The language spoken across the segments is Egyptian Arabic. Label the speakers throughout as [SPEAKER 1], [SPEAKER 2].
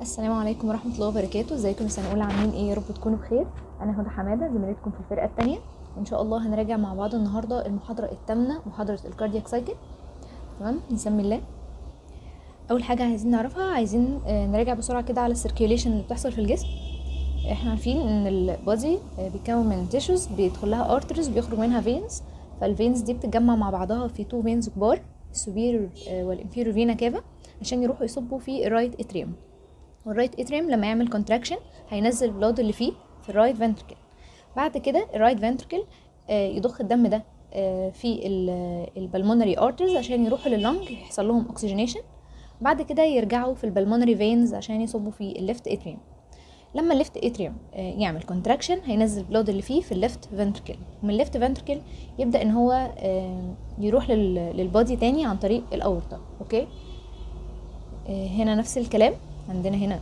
[SPEAKER 1] السلام عليكم ورحمة الله وبركاته ازيكم سنة أولى عاملين ايه يا رب تكونوا بخير أنا هدى حمادة زميلتكم في الفرقة التانية وإن شاء الله هنراجع مع بعض النهاردة المحاضرة الثامنة محاضرة الكاردياك سايكل تمام نسمي الله أول حاجة عايزين نعرفها عايزين آه، نراجع بسرعة كده على السيركيوليشن اللي بتحصل في الجسم احنا عارفين ان البادي بيتكون من تيشوز بيدخل لها ارترز بيخرج منها فينز فالفينز دي بتتجمع مع بعضها في تو فينز كبار السوبيريور والانفيريور فينا كافا عشان يروحوا يصبوا في الرايت اتريوم والرايت اتريوم لما يعمل كونتراكشن هينزل البلود اللي فيه في الرايت فنتركل بعد كده الرايت فنتركل يضخ الدم ده آه، في البلمونري ارترز عشان يروحوا لللنج يحصل لهم اوكسجينيشن بعد كده يرجعوا في البلمونري فينز عشان يصبوا في الليفت اتريوم لما الليفت اتريوم يعمل كونتراكشن هينزل البلود اللي فيه في الليفت فنتركل ومن الليفت فنتركل يبدا ان هو آه، يروح لل- للبادي تاني عن طريق الاورطه اوكي آه، هنا نفس الكلام عندنا هنا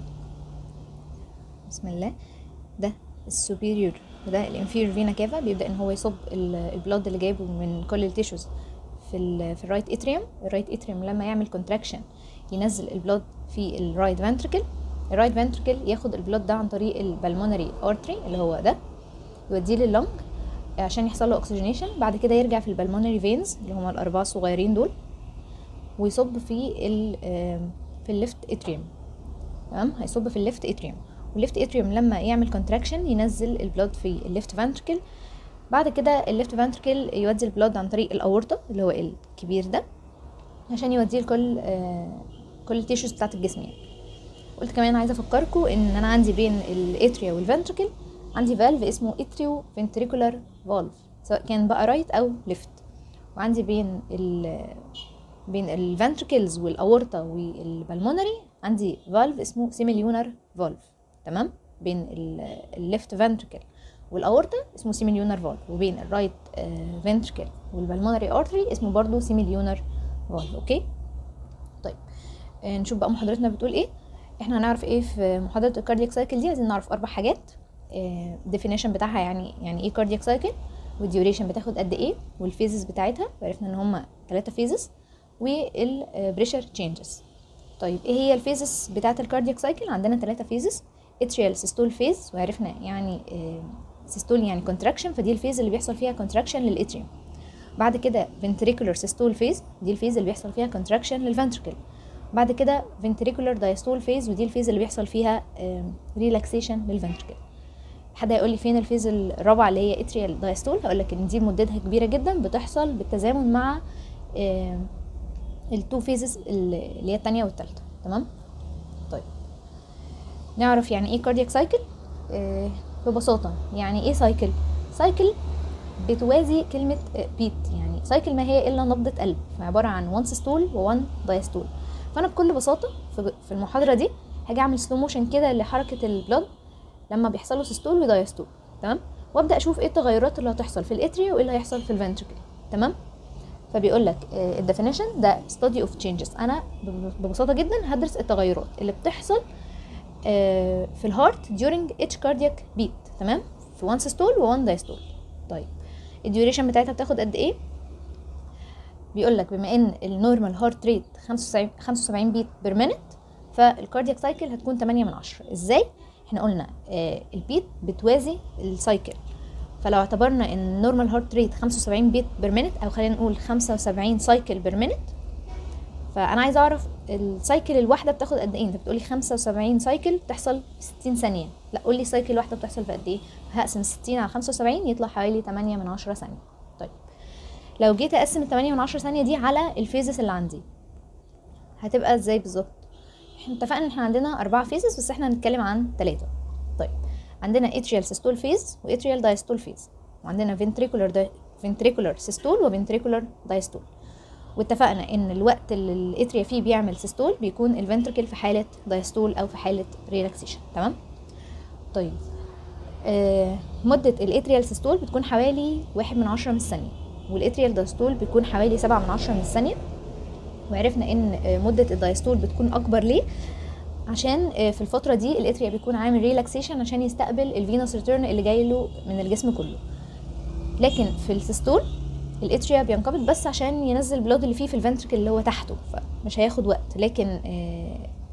[SPEAKER 1] بسم الله ده السوبيريور وده الانفيريور فينا كافا بيبدا ان هو يصب ال- البلود اللي جايبه من كل التيشوز في ال في الرايت اتريوم الرايت اتريوم لما يعمل كونتراكشن ينزل البلود في الرايت فنتركل الرايت فنتركل ياخد البلود ده عن طريق البلمونري ارتري اللي هو ده يوديه لللنج عشان يحصل له اوكسجينيشن بعد كده يرجع في البلمونري فينز اللي هما الاربعه الصغيرين دول ويصب في ال في الليفت اتريوم تمام هيصب في الليفت اتريوم والليفت اتريوم لما يعمل كونتراكشن ينزل البلود في الليفت فانتركل بعد كده الليفت فانتركل يودي البلود عن طريق الاورطه اللي هو الكبير ده عشان يوديه لكل آه كل التيشوز بتاعت الجسم يعني قلت كمان عايزه افكركم ان انا عندي بين الاتريا والفنتركل عندي فالف اسمه اتريو فنتريكولار فالف سواء كان بقى رايت او ليفت وعندي بين ال بين الفنتركلز والاورطه والبلمونري عندي فالف اسمه سيميليونر فالف تمام بين الليفت فنتركل والاورطه اسمه سيميليونر فالف وبين الرايت فنتركل والبلمونري ارتري اسمه برضو سيميليونر فالف اوكي طيب آه، نشوف بقى محاضرتنا بتقول ايه احنا هنعرف ايه في محاضره الكاردياك سايكل دي عايزين نعرف اربع حاجات ديفينيشن بتاعها يعني يعني ايه كاردياك سايكل والديوريشن بتاخد قد ايه والفيزز بتاعتها وعرفنا ان هما ثلاثه فيزز والبريشر تشينجز طيب ايه هي الفيزز بتاعه الكاردياك سايكل عندنا ثلاثه فيزز اتريال سيستول فيز وعرفنا يعني سيستول يعني كونتراكشن فدي الفيز اللي بيحصل فيها كونتراكشن للاتريوم بعد كده ventricular systole phase دي الفيز اللي بيحصل فيها contraction للفنتركل بعد كده ventricular diastole phase ودي الفيز اللي بيحصل فيها آم، relaxation للفنتركل حد هيقول لي فين الفيز الرابعه اللي هي atrial diastole هقول لك ان دي مدتها كبيره جدا بتحصل بالتزامن مع التو فيزز اللي هي الثانيه والثالثه تمام طيب نعرف يعني ايه كاردياك سايكل آه ببساطه يعني ايه سايكل سايكل بتوازي كلمة بيت يعني سايكل ما هي إلا نبضة قلب عبارة عن وان سيستول ووان دايستول فأنا بكل بساطة في في المحاضرة دي هاجي أعمل سلو موشن كده لحركة البلد لما بيحصل له سيستول ودايستول تمام وابدا اشوف ايه التغيرات اللي هتحصل في الاتريا وايه اللي هيحصل في الفنتركل تمام فبيقول لك الديفينيشن ده study اوف تشينجز انا ب- ببساطه جدا هدرس التغيرات اللي بتحصل آه، في الهارت during each cardiac beat تمام في وان سيستول ووان دايستول طيب الديوريشن بتاعتها بتاخد قد ايه بيقول لك بما ان النورمال هارت ريت 75 75 بيت بير مينت فالكاردياك سايكل هتكون 8 من 10 ازاي احنا قلنا آه البيت بتوازي السايكل فلو اعتبرنا ان النورمال هارت ريت 75 بيت بير مينت او خلينا نقول 75 سايكل بير مينت فانا عايزه اعرف السايكل الواحده بتاخد قد ايه انت بتقولي 75 سايكل بتحصل في 60 ثانيه لا قول لي سايكل واحده بتحصل في قد ايه هقسم 60 على 75 يطلع حوالي 8 من 10 ثانيه طيب لو جيت اقسم ال 8 من 10 ثانيه دي على الفيزز اللي عندي هتبقى ازاي بالظبط احنا اتفقنا ان احنا عندنا اربعه فيزز بس احنا هنتكلم عن ثلاثه طيب عندنا atrial systole phase و atrial diastole phase وعندنا ventricular di... ventricular systole و ventricular diastole واتفقنا ان الوقت اللي الاتريا فيه بيعمل سيستول بيكون الفنتركل في حاله دايستول او في حاله ريلاكسيشن تمام طيب آه مدة الاتريال سيستول بتكون حوالي واحد من عشرة من الثانية والاتريال دايستول بيكون حوالي سبعة من عشرة من الثانية وعرفنا ان آه، مدة الدايستول بتكون اكبر ليه عشان آه، في الفترة دي الاتريا بيكون عامل ريلاكسيشن عشان يستقبل الفينوس ريتيرن اللي جاي له من الجسم كله لكن في السيستول الاتريا بينقبض بس عشان ينزل البلود اللي فيه في الفنتركل اللي هو تحته فمش هياخد وقت لكن آه،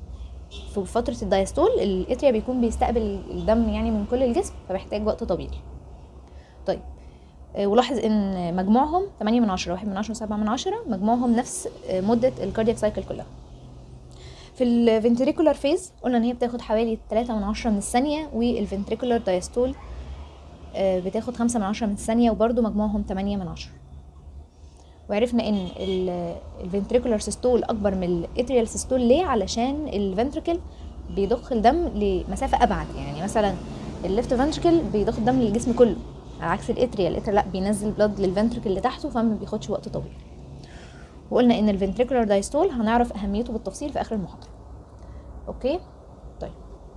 [SPEAKER 1] في فتره الدايستول الاتريا بيكون بيستقبل الدم يعني من كل الجسم فبيحتاج وقت طويل طيب آه، ولاحظ ان مجموعهم 8 من 10 1 من 10 7 من 10 مجموعهم نفس آه، مده الكاردياك سايكل كلها في الفنتريكولار فيز قلنا ان هي بتاخد حوالي 3 من 10 من الثانيه والفنتريكولار دايستول آه، بتاخد 5 من 10 من الثانيه وبرده مجموعهم 8 من 10 وعرفنا ان الفنتريكولار سيستول اكبر من الاتريال سيستول ليه علشان الفنتريكل بيضخ الدم لمسافه ابعد يعني مثلا الليفت فنتريكل بيضخ الدم للجسم كله على عكس الاتريال الاتريال لا بينزل بلاد للفنتريكل اللي تحته فما بياخدش وقت طويل وقلنا ان الفنتريكولار دايستول هنعرف اهميته بالتفصيل في اخر المحاضره اوكي طيب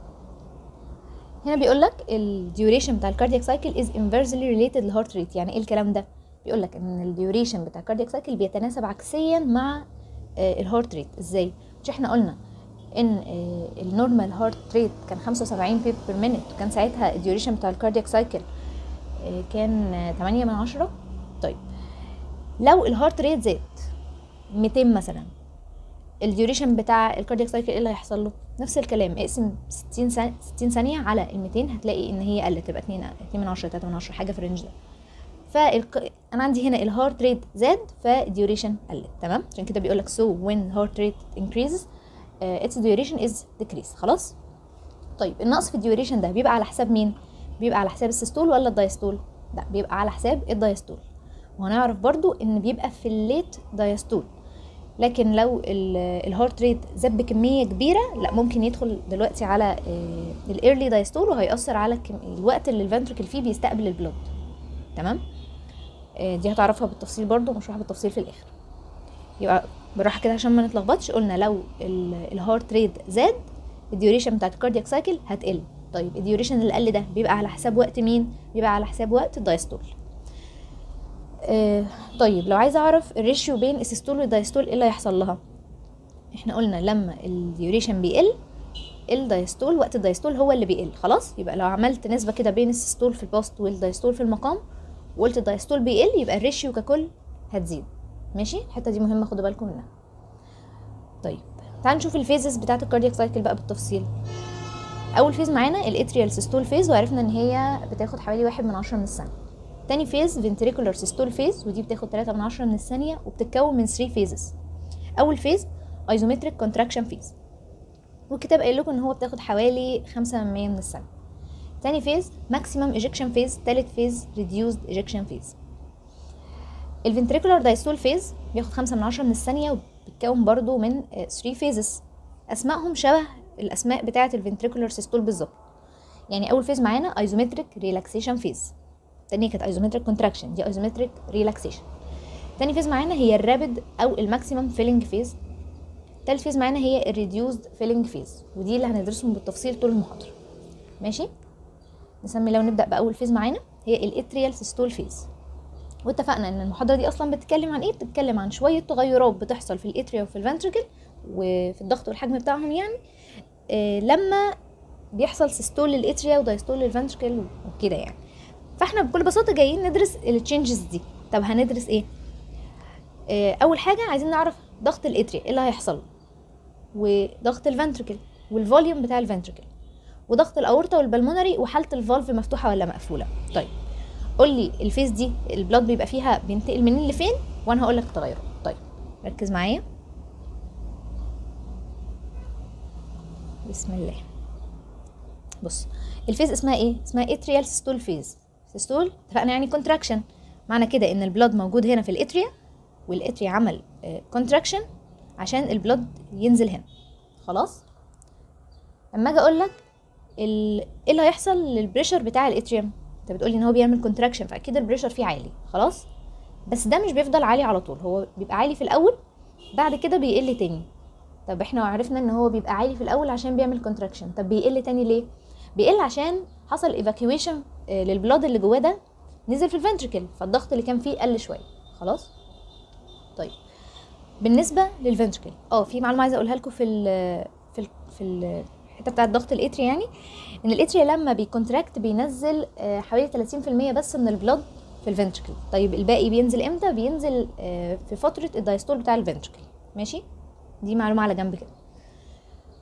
[SPEAKER 1] هنا بيقول لك الديوريشن بتاع الكاردياك سايكل از انفيرسلي ريليتد للهارت ريت يعني ايه الكلام ده بيقول لك ان الديوريشن بتاع الكاردياك سايكل بيتناسب عكسيا مع الهارت ريت ازاي مش احنا قلنا ان النورمال هارت ريت كان 75 بيب بير مينيت وكان ساعتها الديوريشن بتاع الكاردياك سايكل كان 8 من 10 طيب لو الهارت ريت زاد 200 مثلا الديوريشن بتاع الكاردياك سايكل ايه اللي هيحصل له نفس الكلام اقسم 60 ثانيه 60 ثانيه على ال 200 هتلاقي ان هي قلت تبقى 2 2 من 10 3 من 10 حاجه في الرينج ده فالق... انا عندي هنا الهارت ريت زاد فالديوريشن قلت تمام عشان كده بيقول لك so when heart rate increases uh, its duration is decrease خلاص طيب النقص في الديوريشن ده بيبقى على حساب مين بيبقى على حساب السيستول ولا الدايستول لا بيبقى على حساب الدايستول وهنعرف برضو ان بيبقى في الليت دايستول لكن لو الهارت ريت زاد بكميه كبيره لا ممكن يدخل دلوقتي على الايرلي دايستول وهيأثر على الوقت اللي الفنتركل فيه بيستقبل البلود تمام دي هتعرفها بالتفصيل برضو مشروحة بالتفصيل في الاخر يبقى بالراحه كده عشان ما نتلخبطش قلنا لو الهارت ريت زاد الديوريشن بتاعت الكاردياك سايكل هتقل طيب الديوريشن اللي قل ده بيبقى على حساب وقت مين بيبقى على حساب وقت الدايستول آه طيب لو عايزه اعرف الريشيو بين السيستول والدايستول ايه اللي هيحصل لها احنا قلنا لما الديوريشن بيقل الدايستول وقت الدايستول هو اللي بيقل خلاص يبقى لو عملت نسبه كده بين السيستول في البوست والدايستول في المقام وقلت الدايستول بيقل يبقى الريشيو ككل هتزيد ماشي الحته دي مهمه خدوا بالكم منها طيب تعال نشوف الفيزز بتاعت الكاردياك سايكل بقى بالتفصيل اول فيز معانا الاتريال سيستول فيز وعرفنا ان هي بتاخد حوالي واحد من عشرة من الثانيه تاني فيز فنتريكولار سيستول فيز ودي بتاخد 3 من عشرة من الثانيه وبتتكون من 3 فيزز اول فيز ايزومتريك كونتراكشن فيز والكتاب قايل لكم ان هو بتاخد حوالي 5 من 100 من الثانيه تاني فيز ماكسيمم ايجكشن فيز تالت فيز ريديوسد ايجكشن فيز الفنتريكولار دايستول فيز بياخد 5 من 10 من الثانيه وبيتكون برضو من 3 فيزز اسمائهم شبه الاسماء بتاعه الفنتريكولار سيستول بالظبط يعني اول فيز معانا ايزومتريك ريلاكسيشن فيز تانية كانت ايزومتريك كونتراكشن دي ايزومتريك ريلاكسيشن تاني فيز معانا هي الرابد او الماكسيمم فيلينج فيز تالت فيز معانا هي الريديوسد فيلينج فيز ودي اللي هندرسهم بالتفصيل طول المحاضره ماشي نسمي لو نبدا باول فيز معانا هي الاتريال سيستول فيز واتفقنا ان المحاضره دي اصلا بتتكلم عن ايه بتتكلم عن شويه تغيرات بتحصل في الاتريا وفي الفنتركل وفي الضغط والحجم بتاعهم يعني إيه لما بيحصل سيستول للاتريا ودايستول للفنتركل وكده يعني فاحنا بكل بساطه جايين ندرس التشينجز دي طب هندرس ايه إيه اول حاجه عايزين نعرف ضغط الاتريا ايه اللي هيحصل وضغط الفنتركل والفوليوم بتاع الفنتركل وضغط الاورطه والبلمونري وحاله الفالف مفتوحه ولا مقفوله طيب قول لي الفيس دي البلاد بيبقى فيها بينتقل منين لفين وانا هقول لك التغيرات طيب ركز معايا بسم الله بص الفيز اسمها ايه اسمها اتريال سيستول فيز سيستول اتفقنا يعني كونتراكشن معنى كده ان البلاد موجود هنا في الاتريا والاتريا عمل كونتراكشن عشان البلاد ينزل هنا خلاص اما اجي اقول لك ايه اللي هيحصل للبريشر بتاع الاتريوم انت بتقولي ان هو بيعمل كونتراكشن فاكيد البريشر فيه عالي خلاص بس ده مش بيفضل عالي على طول هو بيبقى عالي في الاول بعد كده بيقل تاني طب احنا عرفنا ان هو بيبقى عالي في الاول عشان بيعمل كونتراكشن طب بيقل تاني ليه بيقل عشان حصل ايفاكيويشن للبلاد اللي جواه ده نزل في الفنتركل فالضغط اللي كان فيه قل شويه خلاص طيب بالنسبه للفنتركل اه في معلومه عايزه اقولها لكم في ال في ال في ال الحته بتاعه ضغط الاتري يعني ان الاتري لما بيكونتراكت بينزل حوالي 30% بس من البلد في الفنتركل طيب الباقي بينزل امتى بينزل في فتره الدايستول بتاع الفنتركل ماشي دي معلومه على جنب كده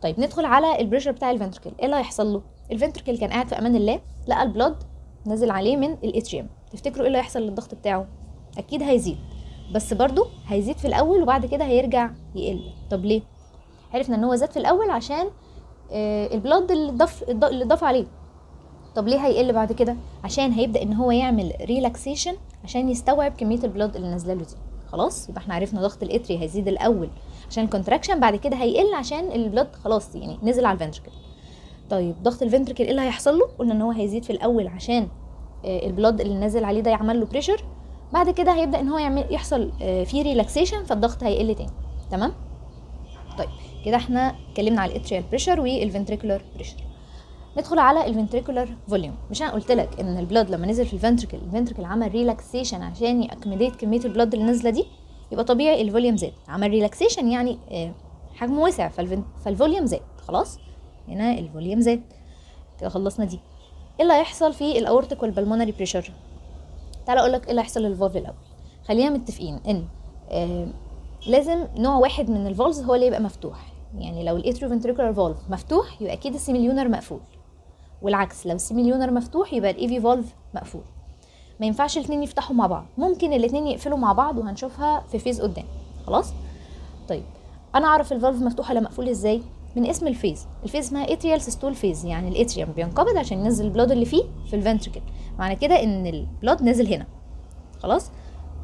[SPEAKER 1] طيب ندخل على البريشر بتاع الفنتركل ايه اللي هيحصل له الفنتركل كان قاعد في امان الله لقى البلاد نزل عليه من الاتريوم تفتكروا ايه اللي هيحصل للضغط بتاعه اكيد هيزيد بس برضو هيزيد في الاول وبعد كده هيرجع يقل طب ليه عرفنا ان هو زاد في الاول عشان آه البلاد اللي ضاف اللي ضاف عليه طب ليه هيقل بعد كده عشان هيبدا ان هو يعمل ريلاكسيشن عشان يستوعب كميه البلاد اللي نازله له دي خلاص يبقى احنا عرفنا ضغط الاتري هيزيد الاول عشان الكونتراكشن بعد كده هيقل عشان البلاد خلاص يعني نزل على الفنتركل طيب ضغط الفنتركل ايه اللي هيحصل له قلنا ان هو هيزيد في الاول عشان آه البلاد اللي نازل عليه ده يعمل له بريشر بعد كده هيبدا ان هو يعمل يحصل آه فيه ريلاكسيشن فالضغط هيقل تاني تمام طيب كده احنا اتكلمنا على الاتريال بريشر والفنتريكولار بريشر ندخل على الفنتريكولار فوليوم مش انا قلت لك ان البلاد لما نزل في الفنتركل الفنتركل عمل ريلاكسيشن عشان ياكمديت كميه البلاد اللي نازله دي يبقى طبيعي الفوليوم زاد عمل ريلاكسيشن يعني آه حجمه وسع فالفوليوم زاد خلاص هنا الفوليوم زاد كده خلصنا دي ايه اللي هيحصل في الاورتيك والبلمونري بريشر تعالى اقول لك ايه اللي هيحصل للفالف الاول خلينا متفقين ان آه لازم نوع واحد من الفالفز هو اللي يبقى مفتوح يعني لو الاتروفنتريكولار فالف مفتوح يبقى اكيد السيميليونر مقفول والعكس لو السيميليونر مفتوح يبقى الايفي فالف مقفول ما ينفعش الاثنين يفتحوا مع بعض ممكن الاثنين يقفلوا مع بعض وهنشوفها في فيز قدام خلاص طيب انا اعرف الفالف مفتوح ولا مقفول ازاي من اسم الفيز الفيز اسمها اتريال سيستول فيز يعني الاتريوم بينقبض عشان ينزل البلاد اللي فيه في الفنتركل معنى كده ان البلاد نازل هنا خلاص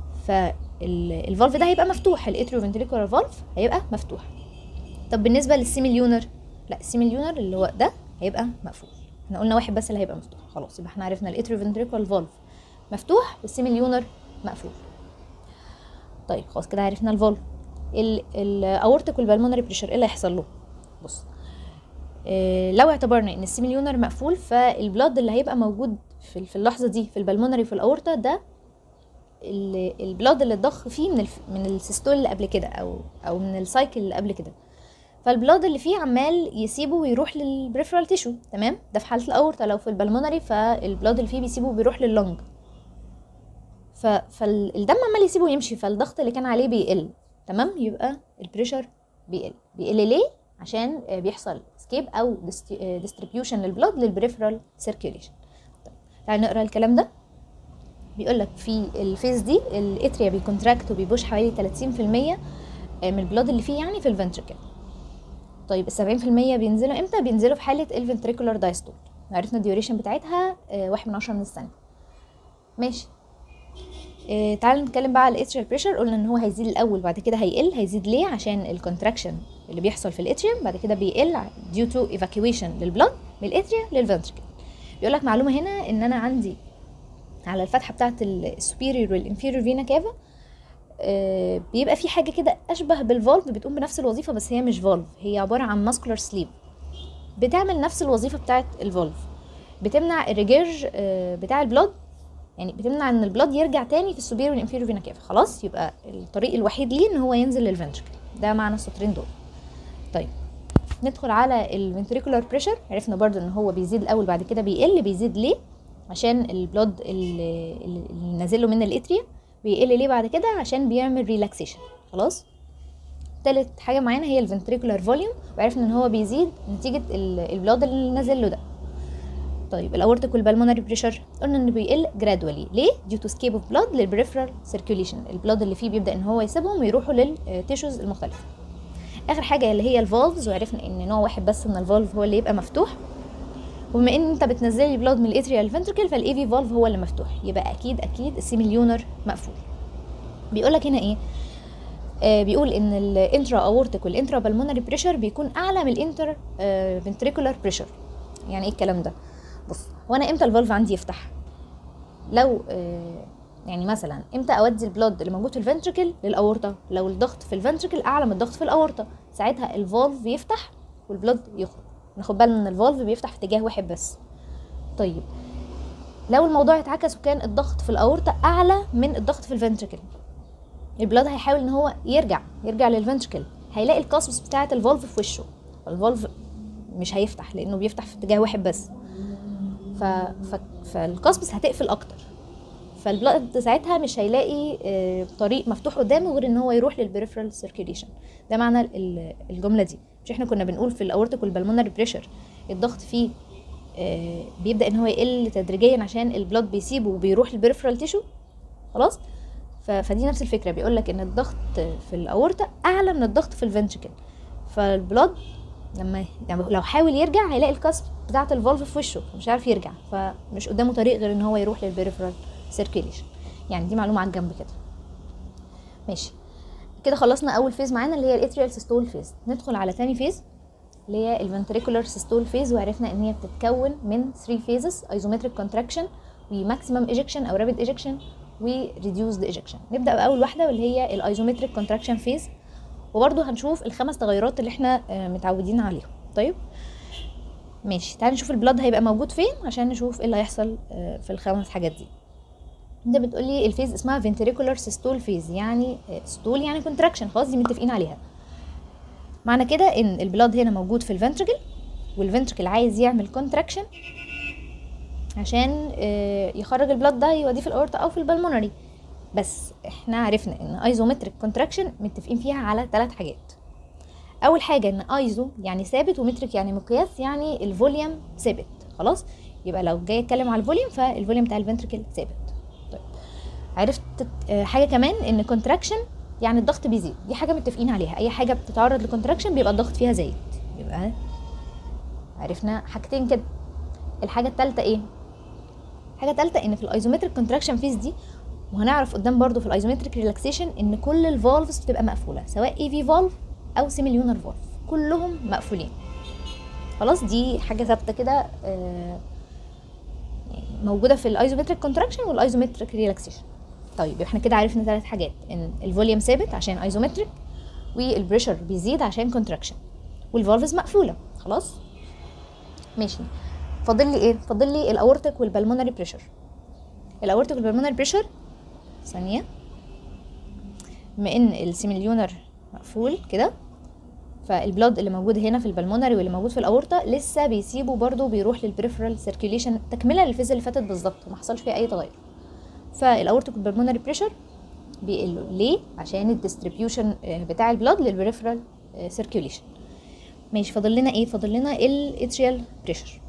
[SPEAKER 1] فالفالف ده هيبقى مفتوح الاتروفنتريكولار فالف هيبقى مفتوح طب بالنسبه للسيميليونر لا السيميليونر اللي هو ده هيبقى مقفول احنا قلنا واحد بس اللي هيبقى مفتوح خلاص يبقى احنا عرفنا الاتروفنتريكولار فالف مفتوح والسيميليونر مقفول طيب خلاص كده عرفنا الفالف الاورتيك والبلمونري بريشر ايه اللي هيحصل له بص إيه لو اعتبرنا ان السيميليونر مقفول فالبلاد اللي هيبقى موجود في في اللحظه دي في البلمونري في الاورتا ده البلاد اللي اتضخ فيه من الف من السيستول اللي قبل كده او او من السايكل اللي قبل كده فالبلاد اللي فيه عمال يسيبه ويروح للبريفرال تيشو تمام ده في حاله الاورتا لو في البلمونري فالبلاد اللي فيه بيسيبه وبيروح لللنج ف... فالدم عمال يسيبه ويمشي فالضغط اللي كان عليه بيقل تمام يبقى البريشر بيقل بيقل ليه عشان بيحصل سكيب او ديستريبيوشن للبلاد للبريفرال سيركيوليشن طيب تعالى نقرا الكلام ده بيقول لك في الفيز دي الاتريا بيكونتراكت وبيبوش حوالي 30% من البلاد اللي فيه يعني في الفنتركل طيب ال 70% بينزلوا امتى بينزلوا في حاله الفنتريكولار دايستول عرفنا الديوريشن بتاعتها واحد من عشرة من الثانيه ماشي آه تعالوا نتكلم بقى على الاتريال بريشر قلنا ان هو هيزيد الاول بعد كده هيقل هيزيد ليه عشان الكونتراكشن اللي بيحصل في الاتريوم بعد كده بيقل due to evacuation للبلاد من الاتريا للفنتركل بيقول لك معلومه هنا ان انا عندي على الفتحه بتاعه السوبيريور والانفيريور فينا كافا آه بيبقى في حاجه كده اشبه بالفالف بتقوم بنفس الوظيفه بس هي مش فالف هي عباره عن ماسكولار سليب بتعمل نفس الوظيفه بتاعه الفالف بتمنع الريجيرج آه بتاع البلاد يعني بتمنع ان البلاد يرجع تاني في السوبيريور والانفيريور فينا كافا خلاص يبقى الطريق الوحيد ليه ان هو ينزل للفنتركل ده معنى السطرين دول طيب ندخل على الفنتريكولار بريشر عرفنا برضو ان هو بيزيد الاول بعد كده بيقل بيزيد ليه عشان البلاد اللي, اللي نازل له من الاتريا بيقل ليه بعد كده عشان بيعمل ريلاكسيشن خلاص تالت حاجه معانا هي الفنتريكولار فوليوم وعرفنا ان هو بيزيد نتيجه البلاد اللي نازل له ده طيب الاورتيك والبلمونري بريشر قلنا انه بيقل جرادولي ليه ديو تو سكيب اوف بلاد للبريفرال سيركيوليشن البلاد اللي فيه بيبدا ان هو يسيبهم ويروحوا للتيشوز المختلفه اخر حاجه اللي هي الفالفز وعرفنا ان نوع واحد بس من الفالف هو اللي يبقى مفتوح وبما ان انت بتنزل لي بلاد من الاتريا للفنتركل فالايفي فالف هو اللي مفتوح يبقى اكيد اكيد السيميليونر مقفول بيقول لك هنا ايه آه بيقول ان الانترا اورتيك والانترا بالمونري بريشر بيكون اعلى من الانتر آه فنتريكولار بريشر يعني ايه الكلام ده بص هو انا امتى الفالف عندي يفتح لو آه يعني مثلا امتى اودي البلاد اللي موجود في الفنتركل للاورطه لو الضغط في الفنتركل اعلى من الضغط في الاورطه ساعتها الفالف يفتح والبلاد يخرج ناخد بالنا ان الفالف بيفتح في اتجاه واحد بس طيب لو الموضوع اتعكس وكان الضغط في الاورطه اعلى من الضغط في الفنتركل البلاد هيحاول ان هو يرجع يرجع للفنتركل هيلاقي القصبص بتاعه الفالف في وشه فالفالف مش هيفتح لانه بيفتح في اتجاه واحد بس ف... ف... فالقصبص هتقفل اكتر فالبلاد ساعتها مش هيلاقي طريق مفتوح قدامه غير ان هو يروح للبريفرال سيركيوليشن ده معنى الجمله دي مش احنا كنا بنقول في الاورتيك والبلمونري بريشر الضغط فيه آه بيبدا ان هو يقل تدريجيا عشان البلاد بيسيبه وبيروح البريفرال تيشو خلاص ف- فدي نفس الفكره بيقول لك ان الضغط في الاورطه اعلى من الضغط في الفنتركل فالبلاد لما يعني لو حاول يرجع هيلاقي الكاسب بتاعه الفالف في وشه مش عارف يرجع فمش قدامه طريق غير ان هو يروح للبريفرال سيركيليشن يعني دي معلومه على الجنب كده ماشي كده خلصنا اول فيز معانا اللي هي الاتريال سيستول فيز ندخل على تاني فيز اللي هي الفنتريكولار سيستول فيز وعرفنا ان هي بتتكون من 3 فيزز ايزومتريك كونتراكشن وماكسيمم ايجكشن او رابيد ايجكشن وريديوسد ايجكشن نبدا باول واحده واللي هي الايزومتريك كونتراكشن فيز وبرده هنشوف الخمس تغيرات اللي احنا آه، متعودين عليهم طيب ماشي تعالى نشوف البلاد هيبقى موجود فين عشان نشوف ايه اللي هيحصل آه، في الخمس حاجات دي انت بتقولي الفيز اسمها ventricular systole phase يعني ستول يعني contraction خلاص دي متفقين عليها معنى كده ان البلاد هنا موجود في الفنتركل والفنتركل عايز يعمل contraction عشان آه، يخرج البلاد ده يوديه في الاورطه او في البلمونري بس احنا عرفنا ان ايزومتريك كونتراكشن متفقين فيها على ثلاث حاجات اول حاجه ان ايزو يعني ثابت ومترك يعني مقياس يعني الفوليوم ثابت خلاص يبقى لو جاي اتكلم على الفوليوم فالفوليوم بتاع الفنتركل ثابت طيب عرفت آه، حاجه كمان ان كونتراكشن يعني الضغط بيزيد دي حاجه متفقين عليها اي حاجه بتتعرض لكونتراكشن بيبقى الضغط فيها زايد يبقى عرفنا حاجتين كده الحاجه الثالثه ايه حاجه ثالثه ان في الايزومتريك كونتراكشن فيز دي وهنعرف قدام برضو في الايزومتريك ريلاكسيشن ان كل الفالفز بتبقى مقفوله سواء اي في فالف او سيميليونر فالف كلهم مقفولين خلاص دي حاجه ثابته كده آه، يعني موجوده في الايزومتريك كونتراكشن والايزومتريك ريلاكسيشن طيب يبقى احنا كده عرفنا ثلاث حاجات ان الفوليوم ثابت عشان ايزومتريك والبريشر بيزيد عشان كونتراكشن والفالفز مقفوله خلاص ماشي فاضل لي ايه فاضل لي الاورتيك والبلمونري بريشر الاورتيك والبلمونري بريشر ثانيه بما ان السيميليونر مقفول كده فالبلاد اللي موجود هنا في البلمونري واللي موجود في الاورطه لسه بيسيبه برضه بيروح للبريفرال سيركيوليشن تكمله للفيز اللي فاتت بالظبط وما حصلش فيها اي تغير فالاورتيك والبلمونري بريشر بيقلوا ليه عشان الديستريبيوشن بتاع البلاد للبريفرال سيركيوليشن ماشي فاضل لنا ايه فاضل لنا الاتريال بريشر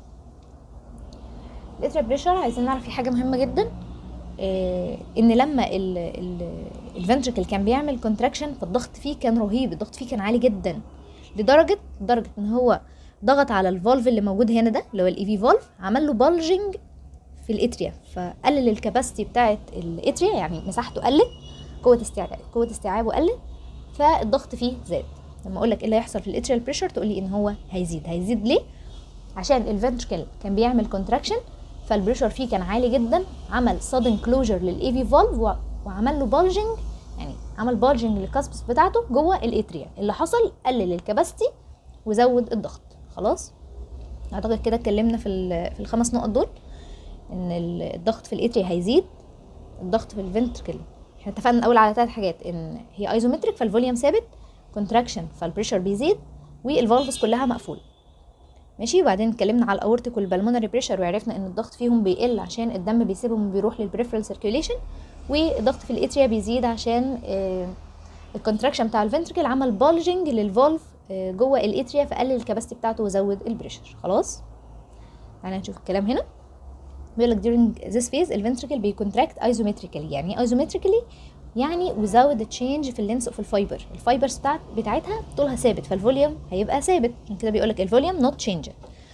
[SPEAKER 1] الاتريال بريشر عايزين نعرف فيه حاجه مهمه جدا آه، ان لما الفنتركل كان بيعمل كونتراكشن فالضغط فيه كان رهيب الضغط فيه كان عالي جدا لدرجه لدرجه ان هو ضغط على الفالف اللي موجود هنا ده اللي هو الاي في فالف عمل له بالجنج في الاتريا فقلل الكباستي بتاعه الاتريا يعني مساحته قلت قوه استيعاب قوه استيعابه قلت فالضغط فيه زاد لما اقول لك ايه اللي هيحصل في الاتريال بريشر تقول لي ان هو هيزيد هيزيد ليه عشان الفنتركل كان بيعمل كونتراكشن فالبريشر فيه كان عالي جدا عمل سادن كلوجر للاي في فالف وعمل له بالجنج يعني عمل بالجنج للكاسبس بتاعته جوه الاتريا اللي حصل قلل الكباستي وزود الضغط خلاص اعتقد كده اتكلمنا في ال- في الخمس نقط دول ان ال- الضغط في الاتريا هيزيد الضغط في الفنتركل احنا اتفقنا الاول على ثلاث حاجات ان هي ايزومتريك فالفوليوم ثابت كونتراكشن فالبريشر بيزيد والفالفز كلها مقفوله ماشي وبعدين اتكلمنا على الاورتيك والبلمونري بريشر وعرفنا ان الضغط فيهم بيقل عشان الدم بيسيبهم وبيروح للبريفرال سيركيوليشن والضغط في الاتريا بيزيد عشان آه، الكونتراكشن بتاع الفنتركل عمل بالجنج للفالف آه، جوه الاتريا فقلل الكباستي بتاعته وزود البريشر خلاص تعالى نشوف الكلام هنا بيقول لك during this phase الفنتركل بيكونتراكت isometrically يعني ايه isometrically يعني without the change في اللينس اوف الفايبر الفايبرز بتاعت بتاعتها طولها ثابت فالفوليوم هيبقى ثابت عشان كده بيقول لك الفوليوم not changed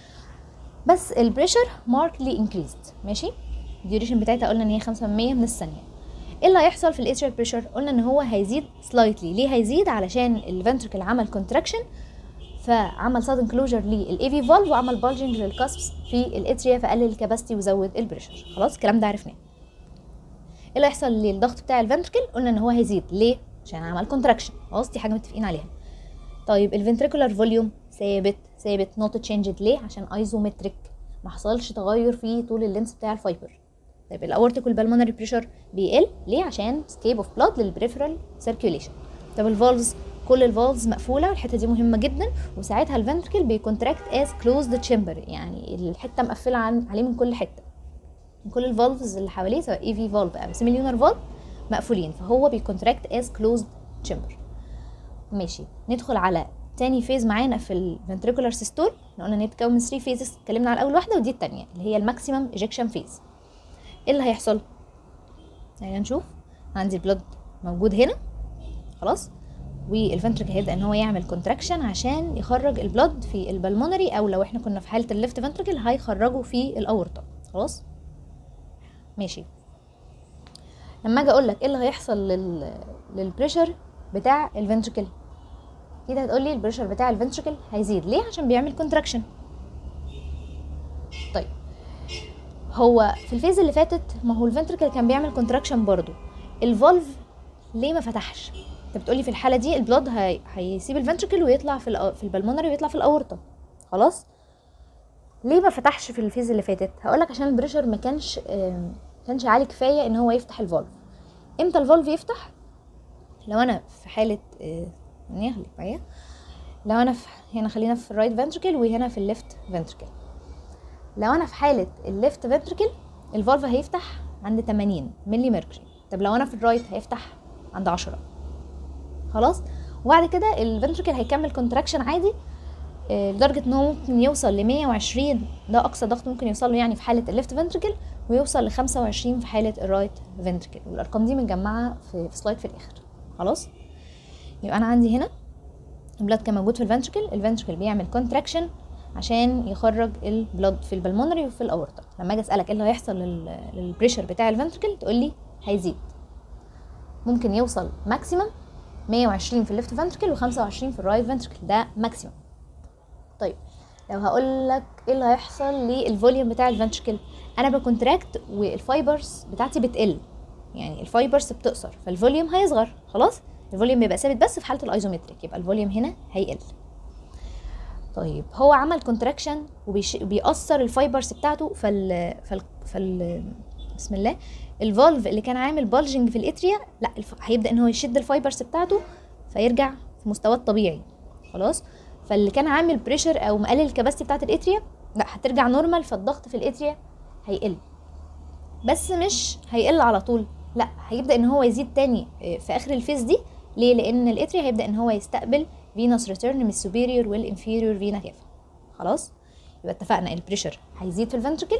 [SPEAKER 1] بس البريشر markedly increased ماشي الديوريشن بتاعتها قلنا ان هي 5% من الثانيه ايه اللي هيحصل في الاتريال بريشر قلنا ان هو هيزيد سلايتلي ليه هيزيد علشان الفنتركل عمل كونتراكشن فعمل سادن كلوجر للاي في فالف وعمل بالجنج للكاسبس في الاتريا فقلل الكباستي وزود البريشر خلاص الكلام ده عرفناه ايه اللي هيحصل للضغط بتاع الفنتركل قلنا ان هو هيزيد ليه عشان عمل كونتراكشن خلاص دي حاجه متفقين عليها طيب الفنتريكولار فوليوم ثابت ثابت نوت تشينجد ليه عشان ايزومتريك ما حصلش تغير في طول اللينس بتاع الفايبر طيب الاورتيك والبلمونري بريشر بيقل ليه عشان سكيب اوف بلاد للبريفرال سيركيوليشن طب الفالفز كل الفالفز مقفوله الحته دي مهمه جدا وساعتها الفنتركل بيكونتراكت از كلوزد تشامبر يعني الحته مقفله عن عليه من كل حته من كل الفالفز اللي حواليه سواء اي في فالف او سيميليونر فالف مقفولين فهو بيكونتراكت از كلوزد تشامبر ماشي ندخل على تاني فيز معانا في الفنتريكولار سيستول احنا قلنا ان هي بتتكون من 3 فيزز اتكلمنا على اول واحده ودي التانية اللي هي الماكسيمم ايجكشن فيز ايه اللي هيحصل تعالى نشوف عندي البلد موجود هنا خلاص والفنتريكل هيبدا ان هو يعمل كونتراكشن عشان يخرج البلد في البلمونري او لو احنا كنا في حاله الليفت فنتريكل هيخرجه في الاورطه خلاص ماشي لما اجي اقول لك ايه اللي هيحصل لل للبريشر بتاع الفنتريكل كده هتقول لي البريشر بتاع الفنتريكل هيزيد ليه عشان بيعمل كونتراكشن طيب هو في الفيز اللي فاتت ما هو الفنتريكل كان بيعمل كونتراكشن برضو الفولف ليه ما فتحش انت بتقولي في الحاله دي البلاد هي... هيسيب الفنتريكل ويطلع في الأ... في البلمونري ويطلع في الاورطه خلاص ليه ما فتحش في الفيز اللي فاتت هقول لك عشان البريشر ما كانش آم، كانش عالي كفايه ان هو يفتح الفولف امتى الفولف يفتح لو انا في حاله آه، ثانيه خليك معايا لو انا في هنا خلينا في الرايت فنتركل وهنا في الليفت فنتركل لو انا في حاله الليفت فنتركل الفالف هيفتح عند 80 ملي ميركوري طب لو انا في الرايت هيفتح عند 10 خلاص وبعد كده الفنتركل هيكمل كونتراكشن عادي آه، لدرجه ان هو ممكن يوصل ل 120 ده اقصى ضغط ممكن يوصل له يعني في حاله الليفت فنتركل ويوصل ل 25 في حاله الرايت فنتركل والارقام دي متجمعه في في سلايد في الاخر خلاص يبقى انا عندي هنا البلاد كان موجود في الفنتركل الفنتركل بيعمل كونتراكشن عشان يخرج البلاد في البلمونري وفي الاورطه لما اجي اسالك ايه اللي هيحصل لل- للبريشر بتاع الفنتركل تقول لي هيزيد ممكن يوصل ماكسيمم 120 في الليفت فنتركل و25 في الرايت فنتركل ده ماكسيمم طيب لو هقول لك ايه اللي هيحصل للفوليوم بتاع الفنتركل انا بكونتراكت والفايبرز بتاعتي بتقل يعني الفايبرز بتقصر فالفوليوم هيصغر خلاص الفوليوم بيبقى ثابت بس في حاله الايزومتريك يبقى الفوليوم هنا هيقل طيب هو عمل كونتراكشن وبيأثر الفايبرز بتاعته فال فال فال بسم الله الفالف اللي كان عامل بالجنج في الاتريا لا الف... هيبدا ان هو يشد الفايبرز بتاعته فيرجع في مستواه الطبيعي خلاص فاللي كان عامل بريشر او مقلل الكباستي بتاعت الاتريا لا هترجع نورمال فالضغط في الاتريا هيقل بس مش هيقل على طول لا هيبدا ان هو يزيد تاني آه، في اخر الفيز دي ليه لان الاتريا هيبدا ان هو يستقبل فينوس ريتيرن من السوبيريور والانفيريور فينا كافا خلاص يبقى اتفقنا البريشر هيزيد في الفنتركل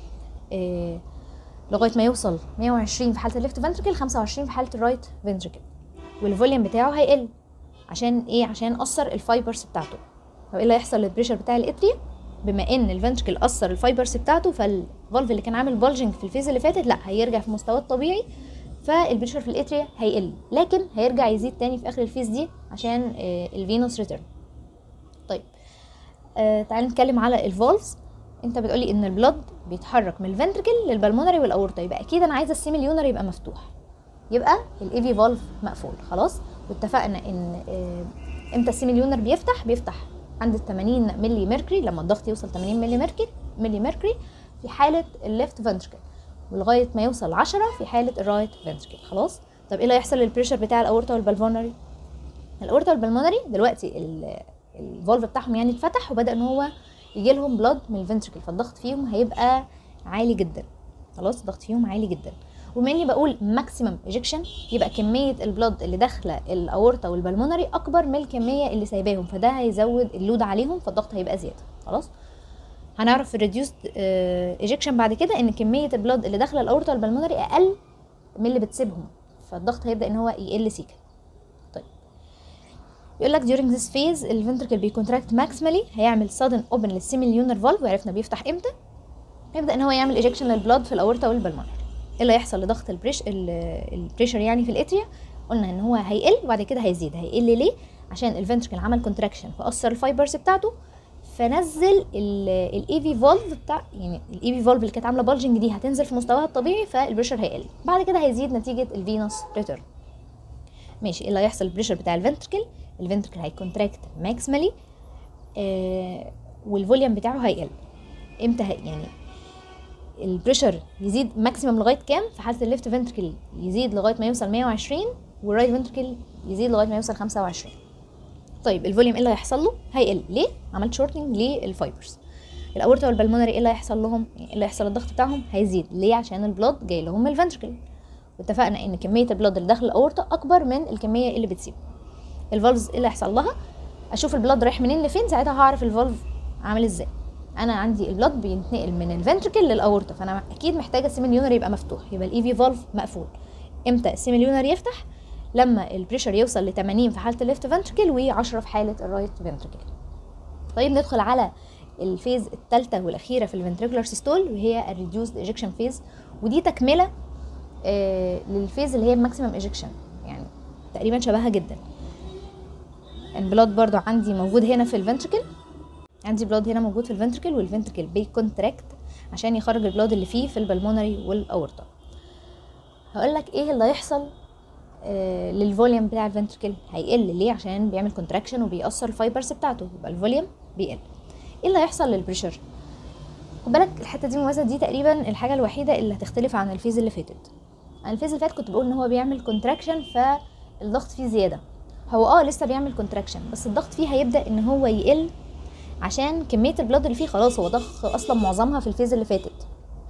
[SPEAKER 1] آه لغايه ما يوصل 120 في حاله الليفت فنتركل 25 في حاله الرايت فنتركل والفوليوم بتاعه هيقل عشان ايه عشان اثر الفايبرز بتاعته طب ايه اللي هيحصل للبريشر بتاع الاتريا بما ان الفنتركل اثر الفايبرز بتاعته فالفالف اللي كان عامل بالجنج في الفيز اللي فاتت لا هيرجع في مستواه الطبيعي فالبريشر في الاتريا هيقل لكن هيرجع يزيد تاني في اخر الفيز دي عشان آه، الفينوس ريتيرن طيب آه تعالى نتكلم على الفالفز انت بتقولي ان البلد بيتحرك من الفنتركل للبلمونري والاورطه يبقى اكيد انا عايزه السيميليونر يبقى مفتوح يبقى الاي في فالف مقفول خلاص واتفقنا ان آه، امتى السيميليونر بيفتح بيفتح عند 80 ملي ميركوري لما الضغط يوصل 80 ملي ميركوري ملي ميركوري في حاله الليفت فنتركل ولغايه ما يوصل 10 في حاله الرايت فنتركل خلاص طب ايه اللي هيحصل للبريشر بتاع الاورطه والبلمونري الاورطه والبلمونري دلوقتي ال- الفولف بتاعهم يعني اتفتح وبدا ان هو يجي لهم بلاد من الفنتركل فالضغط فيهم هيبقى عالي جدا خلاص الضغط فيهم عالي جدا وبما اني بقول ماكسيمم ايجكشن يبقى كميه البلاد اللي داخله الاورطه والبلمونري اكبر من الكميه اللي سايباهم فده هيزود اللود عليهم فالضغط هيبقى زياده خلاص هنعرف في الريديوسد ايجكشن بعد كده ان كميه البلاد اللي داخله الاورطه والبلمونري اقل من اللي بتسيبهم فالضغط هيبدا ان هو يقل سيكا طيب يقول لك during this phase الفنتركل بيكونتراكت ماكسيمالي هيعمل sudden open للسيميليونر فالف وعرفنا بيفتح امتى يبدا ان هو يعمل ايجكشن للبلاد في الاورطه والبلمونري ايه اللي هيحصل لضغط البريش ال- البريشر يعني في الاتريا قلنا ان هو هيقل وبعد كده هيزيد هيقل ليه عشان الفنتركل عمل كونتراكشن فاثر الفايبرز بتاعته فنزل الاي في فولف بتاع يعني الاي في فولف اللي كانت عامله بالجنج دي هتنزل في مستواها الطبيعي فالبريشر هيقل بعد كده هيزيد نتيجه الفينوس ريتيرن ماشي ايه اللي هيحصل البريشر بتاع الفنتركل الفنتركل هيكونتراكت ماكسيمالي آه والفوليوم بتاعه هيقل امتى هي يعني البريشر يزيد ماكسيمم لغايه كام في حاله الليفت فنتركل يزيد لغايه ما يوصل 120 والرايت فنتركل يزيد لغايه ما يوصل 25 طيب الفوليوم ايه اللي هيحصل له هيقل ليه عملت شورتنج للفايبرز الاورتا والبلمونري ايه اللي هيحصل لهم ايه اللي هيحصل الضغط بتاعهم هيزيد ليه عشان البلاد جاي لهم من الفنتركل واتفقنا ان كميه البلاد اللي داخل الاورتا اكبر من الكميه اللي بتسيبه الفالفز ايه اللي هيحصل لها اشوف البلاد رايح منين لفين ساعتها هعرف الفالف عامل ازاي انا عندي البلاد بينتقل من الفنتركل للاورطه فانا اكيد محتاجه السيميليونر يبقى مفتوح يبقى الاي في فالف مقفول امتى السيميليونر يفتح لما البريشر يوصل ل 80 في حاله الليفت فنتركل و10 في حاله الرايت فنتركل طيب ندخل على الفيز الثالثه والاخيره في الفنتريكولار سيستول وهي الريديوسد ايجكشن فيز ودي تكمله آه للفيز اللي هي الماكسيمم ايجكشن يعني تقريبا شبهها جدا البلاد برضو عندي موجود هنا في الفنتركل عندي بلاد هنا موجود في الفنتركل والفنتركل بيكونتراكت عشان يخرج البلاد اللي فيه في البلمونري والاورطه هقول لك ايه اللي هيحصل آه للفوليوم بتاع الفنتركل هيقل ليه عشان بيعمل كونتراكشن وبيأثر الفايبرز بتاعته يبقى الفوليوم بيقل ايه اللي هيحصل للبريشر خد بالك الحته دي مميزه دي تقريبا الحاجه الوحيده اللي هتختلف عن الفيز اللي فاتت عن الفيز اللي فات كنت بقول ان هو بيعمل كونتراكشن فالضغط فيه زياده هو اه لسه بيعمل كونتراكشن بس الضغط فيه هيبدا ان هو يقل عشان كميه البلاد اللي فيه خلاص هو ضخ اصلا معظمها في الفيز اللي فاتت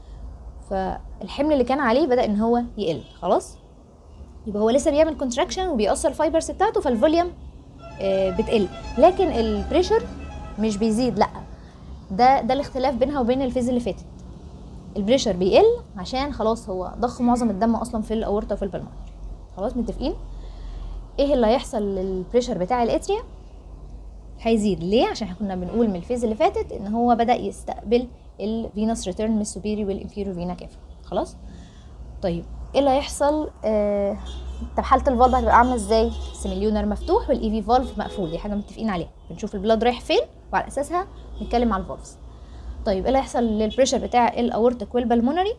[SPEAKER 1] فالحمل اللي كان عليه بدا ان هو يقل خلاص يبقى هو لسه بيعمل كونتراكشن وبيأثر الفايبرز بتاعته فالفوليوم آه بتقل لكن البريشر مش بيزيد لا ده ده الاختلاف بينها وبين الفيز اللي فاتت البريشر بيقل عشان خلاص هو ضخ معظم الدم اصلا في الاورطه وفي البلمونري خلاص متفقين ايه اللي هيحصل للبريشر بتاع الاتريا هيزيد ليه عشان احنا كنا بنقول من الفيز اللي فاتت ان هو بدا يستقبل الفينوس ريتيرن من السوبيري والانفيريور فينا كافا خلاص طيب ايه اللي هيحصل آه... طب حاله الفالف هتبقى عامله ازاي السيميليونر مفتوح والاي في فالف مقفول دي حاجه متفقين عليها بنشوف البلاد رايح فين وعلى اساسها نتكلم على الفالفز طيب ايه اللي هيحصل للبريشر بتاع الاورتيك والبلمونري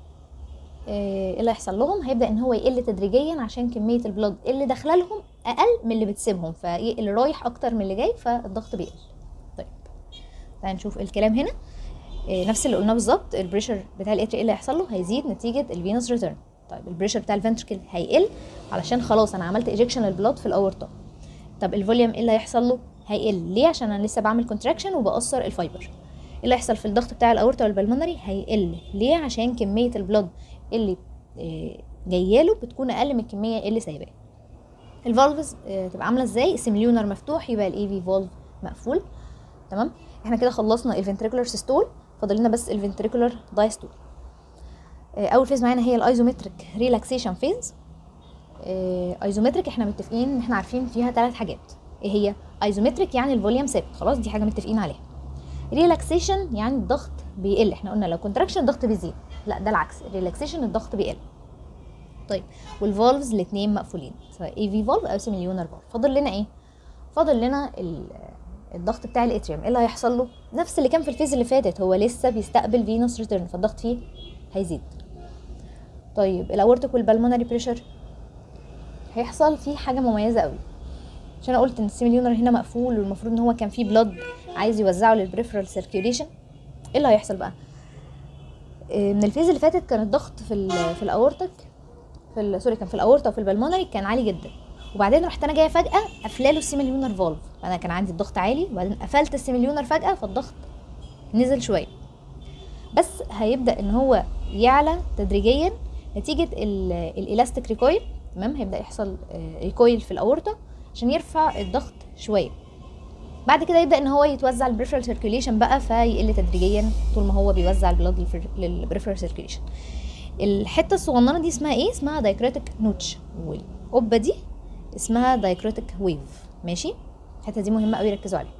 [SPEAKER 1] ايه اللي هيحصل لهم هيبدا ان هو يقل تدريجيا عشان كميه البلاد اللي داخله لهم اقل من اللي بتسيبهم فاللي رايح اكتر من اللي جاي فالضغط بيقل طيب تعالى نشوف الكلام هنا إيه نفس اللي قلناه بالظبط البريشر بتاع الاتري ايه اللي هيحصل له هيزيد نتيجه الفينوس ريتيرن طيب البريشر بتاع الفنتركل هيقل علشان خلاص انا عملت ايجكشن للبلاد في الاورطه طب الفوليوم ايه اللي هيحصل له هيقل ليه عشان انا لسه بعمل كونتراكشن وبأثر الفايبر ايه اللي هيحصل في الضغط بتاع الاورطه والبلمونري هيقل ليه عشان كميه البلاد اللي جاياله بتكون اقل من الكميه اللي سايباه الفالفز تبقى عامله ازاي السيميليونر مفتوح يبقى الاي في فالف مقفول تمام احنا كده خلصنا الفنتريكولار سيستول فاضل لنا بس الفنتريكولار دايستول اول فيز معانا هي الايزومتريك ريلاكسيشن فيز ايزومتريك احنا متفقين ان احنا عارفين فيها ثلاث حاجات ايه هي ايزومتريك يعني الفوليوم ثابت خلاص دي حاجه متفقين عليها ريلاكسيشن يعني الضغط بيقل احنا قلنا لو كونتراكشن الضغط بيزيد لا ده العكس الريلاكسيشن الضغط بيقل طيب والفالفز الاثنين مقفولين سواء اي في فالف او سيميليونر فالف فاضل لنا ايه فاضل لنا الضغط بتاع الاتريوم ايه اللي هيحصل له نفس اللي كان في الفيز اللي فاتت هو لسه بيستقبل فينوس ريتيرن فالضغط فيه هيزيد طيب الاورتيك والبلمونري بريشر هيحصل فيه حاجه مميزه قوي عشان انا قلت ان السيميليونر هنا مقفول والمفروض ان هو كان فيه بلاد عايز يوزعه للبريفرال سيركيوليشن ايه اللي هيحصل بقى من الفيز اللي فاتت كان الضغط في ال في الاورتك في سوري كان في الاورتا وفي البلمونري كان عالي جدا وبعدين رحت انا جايه فجاه قافله له السيميليونر فالف انا كان عندي الضغط عالي وبعدين قفلت السيميليونر فجاه فالضغط نزل شويه بس هيبدا ان هو يعلى تدريجيا نتيجه الالاستيك ريكويل تمام هيبدا يحصل ريكويل في الاورتا عشان يرفع الضغط شويه بعد كده يبدا ان هو يتوزع البريفرال سيركيوليشن بقى فيقل تدريجيا طول ما هو بيوزع البلاد للبريفرال سيركيوليشن الحته الصغننه دي اسمها ايه اسمها دايكريتك نوتش والقبه دي اسمها دايكريتك ويف ماشي الحته دي مهمه قوي ركزوا عليها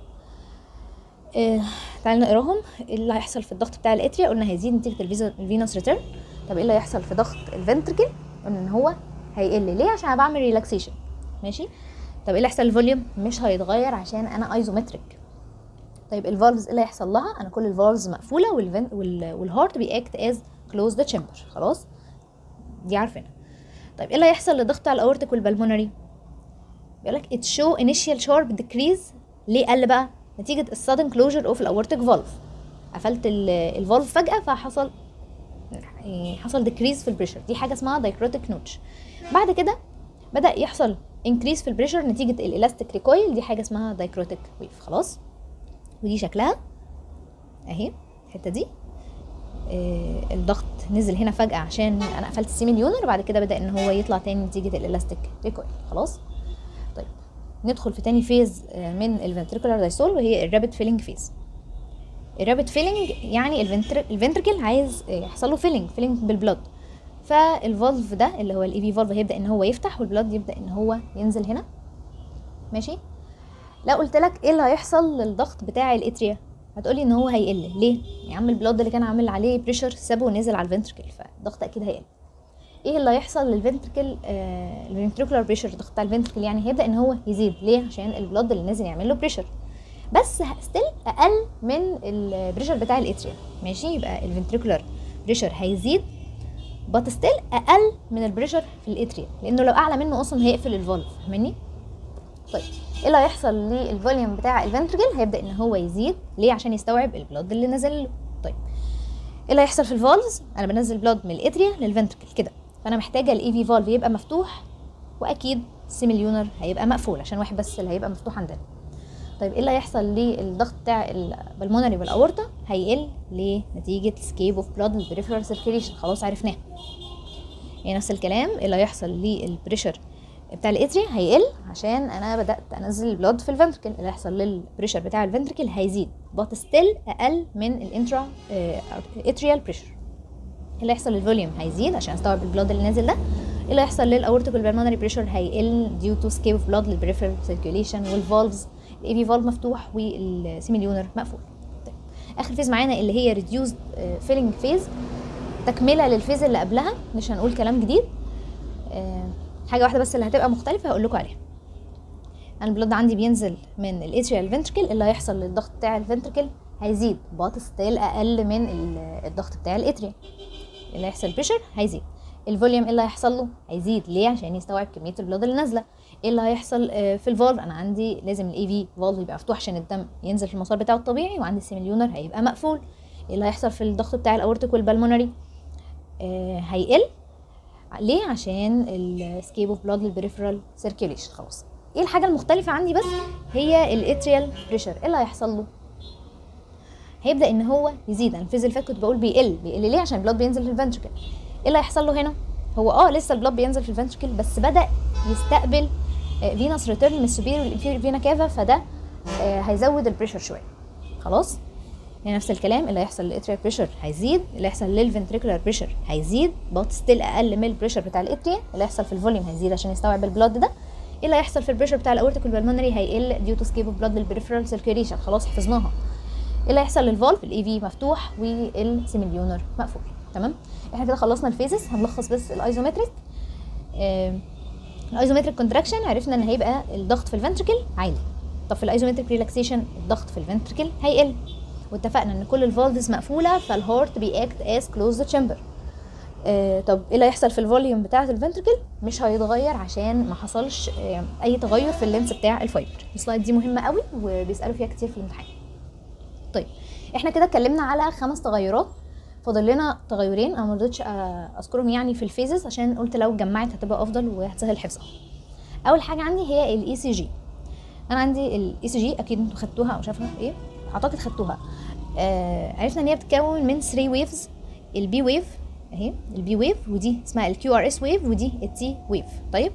[SPEAKER 1] آه تعالوا نقراهم ايه اللي هيحصل في الضغط بتاع الاتريا قلنا هيزيد نتيجه الفينوس ريتيرن طب ايه اللي هيحصل في ضغط الفنتركل قلنا ان هو هيقل ليه عشان انا بعمل ريلاكسيشن ماشي طب ايه اللي هيحصل الفوليوم مش هيتغير عشان انا ايزومتريك طيب الفالفز ايه اللي هيحصل لها انا كل الفالفز مقفوله والفن وال... والهارت بيأكت از كلوز ذا تشامبر خلاص دي عارفينها طيب ايه اللي هيحصل للضغط بتاع الاورتيك والبلمونري بيقول لك ات شو انيشال شارب ديكريز ليه قل بقى نتيجه السادن كلوجر اوف الاورتيك فالف قفلت الفالف فجاه فحصل حصل ديكريز في البريشر دي حاجه اسمها دايكروتيك نوتش بعد كده بدا يحصل انكريز في البريشر نتيجه الالاستيك ريكويل دي حاجه اسمها دايكروتيك ويف خلاص ودي شكلها اهي الحته دي آه الضغط نزل هنا فجاه عشان انا قفلت السيميليونر وبعد كده بدا ان هو يطلع تاني نتيجه الالاستيك ريكويل خلاص طيب ندخل في تاني فيز آه، من الفنتريكولار دايستول وهي الرابid فيلينج فيز الرابid فيلينج يعني الفنتركل عايز يحصل له فيلينج فيلينج بالبلد فالفالف ده اللي هو الاي في فالف هيبدا ان هو يفتح والبلد يبدا ان هو ينزل هنا ماشي لا قلت لك ايه اللي هيحصل للضغط بتاع الاتريا هتقولي ان هو هيقل ليه يا عم البلد اللي كان عامل عليه بريشر سابه ونزل على الفنتركل فالضغط اكيد هيقل ايه اللي هيحصل للفنتركل آه الفنتريكولار بريشر الضغط بتاع الفنتركل يعني هيبدا ان هو يزيد ليه عشان البلد اللي نازل يعمل له بريشر بس ستيل اقل من البريشر بتاع الاتريا ماشي يبقى الفنتريكولار بريشر هيزيد بات ستيل اقل من البريشر في الاتريا لانه لو اعلى منه اصلا هيقفل الفالف فاهمني طيب ايه اللي هيحصل للفوليوم بتاع الفنتركل هيبدا ان هو يزيد ليه عشان يستوعب البلود اللي نزل له طيب ايه اللي هيحصل في الفالز انا بنزل بلود من الاتريا للفنتركل كده فانا محتاجه الاي في فالف يبقى مفتوح واكيد سيميليونر هيبقى مقفول عشان واحد بس اللي هيبقى مفتوح عندنا طيب ايه اللي هيحصل للضغط بتاع البلمونري والاورطه هيقل ليه نتيجه سكيب اوف بلاد البريفرال سيركيليشن خلاص عرفناه يعني نفس الكلام إيه اللي هيحصل للبريشر بتاع الاتري هيقل عشان انا بدات انزل البلود في الفنتركل اللي هيحصل للبريشر بتاع الفنتركل هيزيد بات ستيل اقل من الانترا اتريال بريشر اللي هيحصل للفوليوم هيزيد عشان استوعب البلود اللي نازل ده اللي هيحصل للاورتيكال بالمونري بريشر هيقل ديو تو سكيب اوف بلود للبريفرال سيركيوليشن والفالفز الاي في فالف مفتوح والسيميليونر مقفول طيب اخر فيز معانا اللي هي ريديوسد فيلينج فيز تكمله للفيز اللي قبلها مش هنقول كلام جديد آه حاجه واحده بس اللي هتبقى مختلفه هقول لكم عليها انا البلود عندي بينزل من الاتريال فنتركل اللي هيحصل للضغط بتاع الفنتركل هيزيد بات ستيل اقل من الضغط بتاع الاتريا اللي هيحصل بريشر هيزيد الفوليوم ايه اللي هيحصل له هيزيد ليه عشان يستوعب كميه البلود اللي نازله ايه اللي هيحصل في الفالف انا عندي لازم الاي في فالف يبقى مفتوح عشان الدم ينزل في المسار بتاعه الطبيعي وعندي السيميليونر هيبقى مقفول ايه اللي هيحصل في الضغط بتاع الاورتيك والبلمونري آه هيقل ليه عشان السكيب اوف بلاد للبريفرال سيركيوليشن خلاص ايه الحاجه المختلفه عندي بس هي الاتريال بريشر ايه اللي هيحصل له هيبدا ان هو يزيد انا الفيز اللي فات كنت بقول بيقل بيقل ليه عشان البلاد بينزل في الفنتركل ايه اللي هيحصل له هنا هو اه لسه البلاد بينزل في الفنتركل بس بدا يستقبل فينوس ريتيرن من السوبيريور والانفيريور فينا كافا فده آه هيزود البريشر شويه خلاص يعني نفس الكلام اللي هيحصل للاتريال بريشر هيزيد اللي هيحصل للفنتريكولار بريشر هيزيد بات ستيل اقل من البريشر بتاع الاتريا اللي هيحصل في الفوليوم هيزيد عشان يستوعب البلاد ده ايه اللي هيحصل في البريشر بتاع الاورتيك والبلمونري هيقل ديو تو سكيب اوف بلاد للبريفرال سيركيوليشن خلاص حفظناها ايه اللي هيحصل للفالف الاي في مفتوح والسيميليونر مقفول تمام احنا كده خلصنا الفيزز هنلخص بس الايزومتريك آه الايزومتريك كونتراكشن عرفنا ان هيبقى الضغط في الفنتركل عالي طب في الايزومتريك ريلاكسيشن الضغط في الفنتركل هيقل واتفقنا ان كل الفالفز مقفوله فالهارت بيأكت از كلوز تشامبر آه طب ايه اللي هيحصل في الفوليوم بتاعه الفنتركل مش هيتغير عشان ما حصلش آه اي تغير في اللينس بتاع الفايبر السلايد دي مهمه قوي وبيسالوا فيها كتير في الامتحان طيب احنا كده اتكلمنا على خمس تغيرات فاضل لنا تغيرين انا ما رضيتش اذكرهم يعني في الفيزز عشان قلت لو اتجمعت هتبقى افضل وهتسهل حفظها اول حاجه عندي هي الاي سي جي انا عندي الاي سي جي اكيد انتوا خدتوها او شايفها ايه اعتقد خدتوها آه عرفنا ان هي بتتكون من 3 ويفز البي ويف اهي البي ويف ودي اسمها الكيو ار اس ويف ودي التي ويف طيب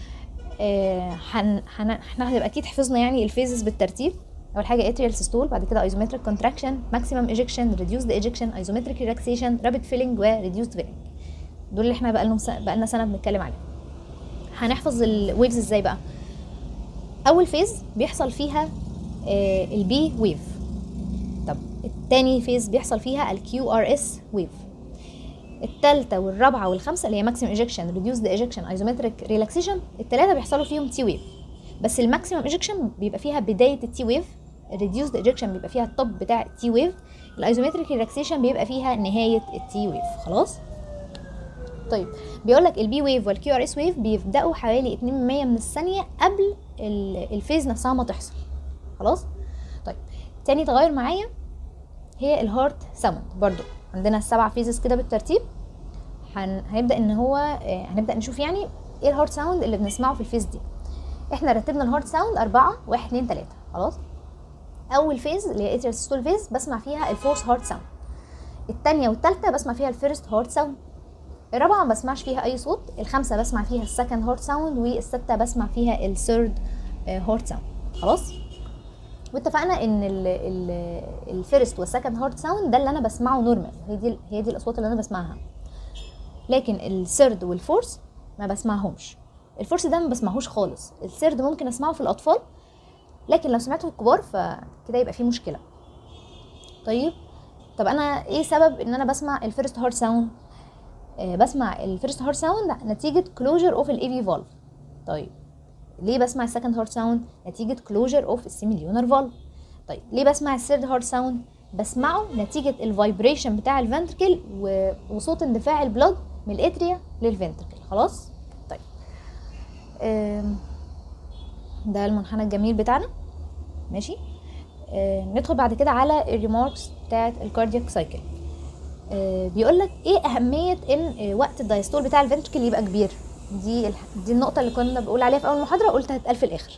[SPEAKER 1] آه هن هن احنا هنبقى اكيد حفظنا يعني الفيزز بالترتيب اول حاجه اتريال سيستول بعد كده ايزومتريك كونتراكشن ماكسيمم ايجكشن ريديوسد ايجكشن ايزومتريك ريلاكسيشن رابيد فيلينج وريديوسد فيلينج دول اللي احنا بقى لهم بقى لنا سنه بنتكلم عليهم هنحفظ الويفز ازاي بقى اول فيز بيحصل فيها آه البي ويف طب التاني فيز بيحصل فيها الكيو ار اس ويف التالتة والرابعة والخامسة اللي هي ماكسيمم ايجكشن ريديوسد ايجكشن ايزومتريك ريلاكسيشن التلاتة بيحصلوا فيهم تي ويف بس الماكسيمم ايجكشن بيبقى فيها بداية التي ويف الريديوسد ايجكشن بيبقى فيها التوب بتاع التي ويف الايزومتريك ريلاكسيشن بيبقى فيها نهاية التي ويف خلاص طيب بيقول لك البي ويف والكيو ار اس ويف بيبداوا حوالي 2% من الثانيه قبل الفيز نفسها ما تحصل خلاص طيب تاني تغير معايا هي الهارت ساوند برضو عندنا السبع فيزز كده بالترتيب هن... هنبدا ان هو هنبدا نشوف يعني ايه الهارت ساوند اللي بنسمعه في الفيز دي احنا رتبنا الهارت ساوند أربعة واحد اتنين تلاتة خلاص أول فيز اللي هي اتريال سيستول فيز بسمع فيها الفورس هارت ساوند التانية والتالتة بسمع فيها الفيرست هارت ساوند الرابعة ما بسمعش فيها أي صوت الخامسة بسمع فيها السكند هارت ساوند والستة بسمع فيها الثيرد هارت ساوند خلاص واتفقنا ان الفيرست والسكند هارت ساوند ده اللي انا بسمعه نورمال هي دي هي دي الاصوات اللي انا بسمعها لكن السرد والفورس ما بسمعهمش الفورس ده ما بسمعهوش خالص السرد ممكن اسمعه في الاطفال لكن لو سمعته في الكبار فكده يبقى فيه مشكله طيب طب انا ايه سبب ان انا بسمع الفيرست هارت ساوند آه بسمع الفيرست هارت ساوند نتيجه كلوجر اوف الاي في فالف طيب ليه بسمع السكند هارت ساوند نتيجه كلوجر اوف السيميليونر فالف طيب ليه بسمع الثيرد هارت ساوند بسمعه نتيجه الفايبريشن بتاع الفنتركل وصوت اندفاع البلد من الاتريا للفنتركل خلاص طيب ده المنحنى الجميل بتاعنا ماشي ندخل بعد كده على الريماركس بتاعت الكاردياك سايكل بيقول لك ايه اهميه ان وقت الدايستول بتاع الفنتركل يبقى كبير دي دي النقطه اللي كنا بقول عليها في اول المحاضره قلت هتقال في الاخر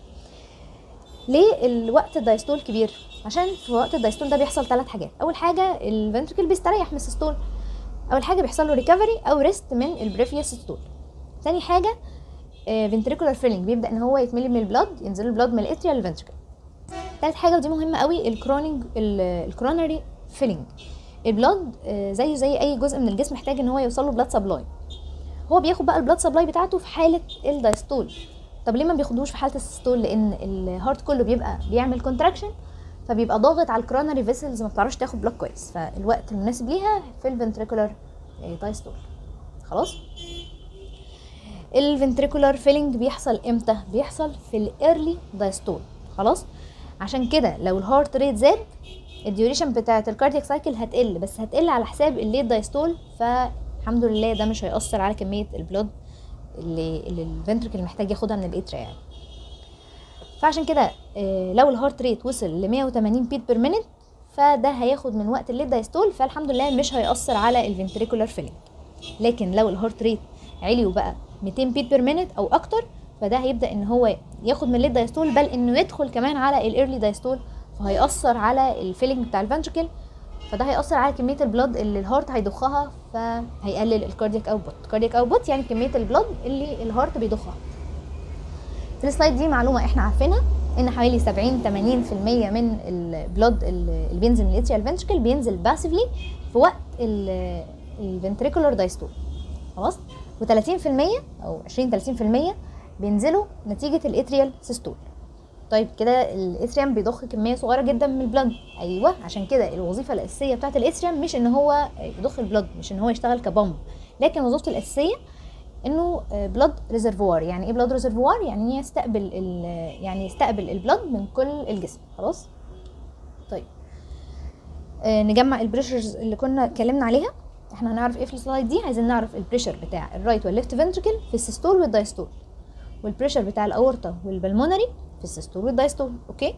[SPEAKER 1] ليه الوقت الدايستول كبير عشان في وقت الدايستول ده بيحصل ثلاث حاجات اول حاجه الفنتركل بيستريح من السيستول اول حاجه بيحصل له ريكفري او ريست من البريفيوس ستول تاني حاجه فنتريكولار فيلينج بيبدا ان هو يتملي من البلاد ينزل البلاد من الاتريا للفنتركل تالت حاجه ودي مهمه قوي الكرونينج الكرونري فيلينج البلاد زيه زي اي جزء من الجسم محتاج ان هو يوصل له بلاد سبلاي هو بياخد بقى البلاد سبلاي بتاعته في حاله الدايستول طب ليه ما بياخدوش في حاله السيستول لان الهارت كله بيبقى بيعمل كونتراكشن فبيبقى ضاغط على الكرونري فيسلز ما بتعرفش تاخد بلاد كويس فالوقت المناسب ليها في الفنتريكولار دايستول خلاص الفنتريكولار فيلينج بيحصل امتى بيحصل في الايرلي دايستول خلاص عشان كده لو الهارت ريت زاد الديوريشن بتاعه الكاردياك سايكل هتقل بس هتقل على حساب الليت دايستول فالحمد لله ده مش هيأثر على كميه البلود اللي, اللي الفنتركل محتاج ياخدها من الاتريا يعني فعشان كده لو الهارت ريت وصل ل 180 بيت بير مينيت فده هياخد من وقت الليت دايستول فالحمد لله مش هيأثر على الفنتريكولار فيلينج لكن لو الهارت ريت عالي وبقى 200 بيت بير مينيت او اكتر فده هيبدا ان هو ياخد من الليت دايستول بل انه يدخل كمان على الايرلي دايستول فهيأثر على الفيلينج بتاع الفنتركل فده هيأثر على كمية البلاد اللي الهارت هيضخها فهيقلل الكاردياك اوتبوت الكاردياك اوتبوت يعني كمية البلاد اللي الهارت بيضخها في السلايد دي معلومة احنا عارفينها ان حوالي 70 80% من البلاد اللي بينزل من الاتريال فنتركل بينزل باسفلي في وقت الفنتريكولار دايستول خلاص و30% او 20 30% بينزلوا نتيجة الاتريال سيستول طيب كده الاتريم بيضخ كميه صغيره جدا من البلد ايوه عشان كده الوظيفه الاساسيه بتاعه الاتريم مش ان هو يضخ البلد مش ان هو يشتغل كبامب لكن وظيفته الاساسيه انه بلد ريزرفوار يعني ايه بلد ريزرفوار يعني يستقبل يعني يستقبل البلد من كل الجسم خلاص طيب آه نجمع البريشرز اللي كنا اتكلمنا عليها احنا هنعرف ايه في السلايد دي عايزين نعرف البريشر بتاع الرايت والليفت فنتركل في السيستول والدايستول والبريشر بتاع الاورطه والبلمونري في السيستول والدايستول اوكي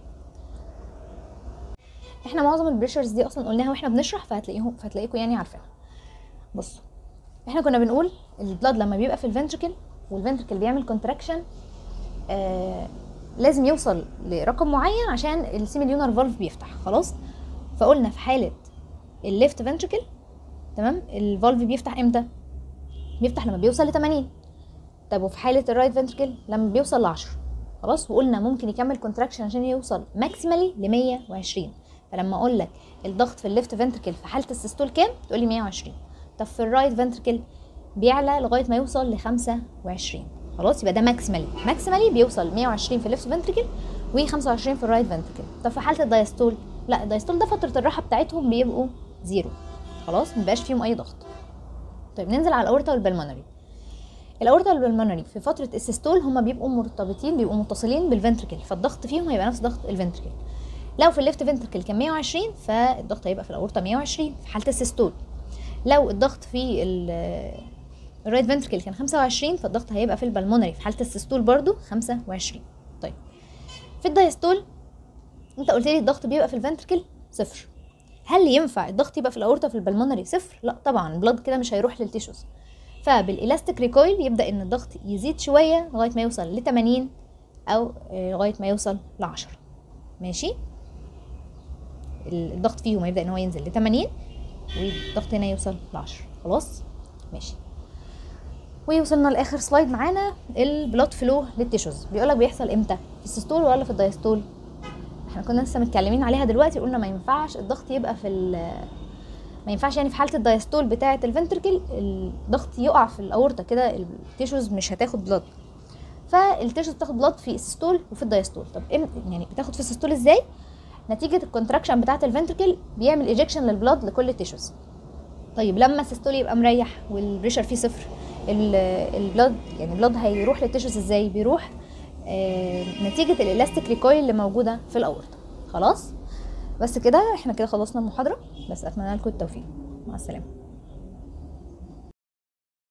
[SPEAKER 1] احنا معظم البريشرز دي اصلا قلناها واحنا بنشرح فهتلاقيهم فهتلاقيكم يعني عارفينها بصوا احنا كنا بنقول البلاد لما بيبقى في الفنتركل والفنتركل بيعمل كونتراكشن آه لازم يوصل لرقم معين عشان السيميليونر فالف بيفتح خلاص فقلنا في حاله الليفت فنتركل تمام الفالف بيفتح امتى بيفتح لما بيوصل ل 80 طب وفي حاله الرايت فنتركل لما بيوصل ل 10 خلاص وقلنا ممكن يكمل كونتراكشن عشان يوصل ماكسيمالي ل 120 فلما اقول لك الضغط في الليفت فنتركل في حاله السيستول كام تقول لي 120 طب في الرايت فنتركل بيعلى لغايه ما يوصل ل 25 خلاص يبقى ده ماكسيمالي ماكسيمالي بيوصل 120 في الليفت فنتركل و25 في الرايت فنتركل طب في حاله الدايستول لا الدايستول ده فتره الراحه بتاعتهم بيبقوا زيرو خلاص مبقاش فيهم اي ضغط طيب ننزل على الاورتا والبلمونري الاورتا والبلمونري في فتره السيستول هما بيبقوا مرتبطين بيبقوا متصلين بالفنتركل فالضغط فيهم هيبقى نفس ضغط الفنتركل لو في الليفت فنتركل كان 120 فالضغط هيبقى في الاورتا 120 في حاله السيستول لو الضغط في الرايت فنتركل كان 25 فالضغط هيبقى في البلمونري في حاله السيستول برضو 25 طيب في الدايستول انت قلت لي الضغط بيبقى في الفنتركل صفر هل ينفع الضغط يبقى في الاورتا في البلمونري صفر لا طبعا البلد كده مش هيروح للتيشوز فبالالاستيك ريكويل يبدا ان الضغط يزيد شويه لغايه ما يوصل ل 80 او لغايه ما يوصل ل 10 ماشي الضغط فيهم يبدا ان هو ينزل ل 80 والضغط هنا يوصل ل 10 خلاص ماشي ووصلنا لاخر سلايد معانا البلاد فلو للتيشوز بيقولك بيحصل امتى في السيستول ولا في الدايستول احنا كنا لسه متكلمين عليها دلوقتي قلنا ما ينفعش الضغط يبقى في ما ينفعش يعني في حاله الدايستول بتاعه الفنتركل الضغط يقع في الاورطه كده التيشوز مش هتاخد بلاد فالتيشوز بتاخد بلاد في السيستول وفي الدايستول طب يعني بتاخد في السيستول ازاي نتيجه الكونتراكشن بتاعه الفنتركل بيعمل ايجكشن للبلاد لكل التيشوز طيب لما السيستول يبقى مريح والبريشر فيه صفر البلاد يعني البلاد هيروح للتيشوز ازاي بيروح آه نتيجه الالاستيك ريكويل اللي موجوده في الاورطه خلاص بس كده احنا كده خلصنا المحاضره بس اتمنى لكم التوفيق مع السلامه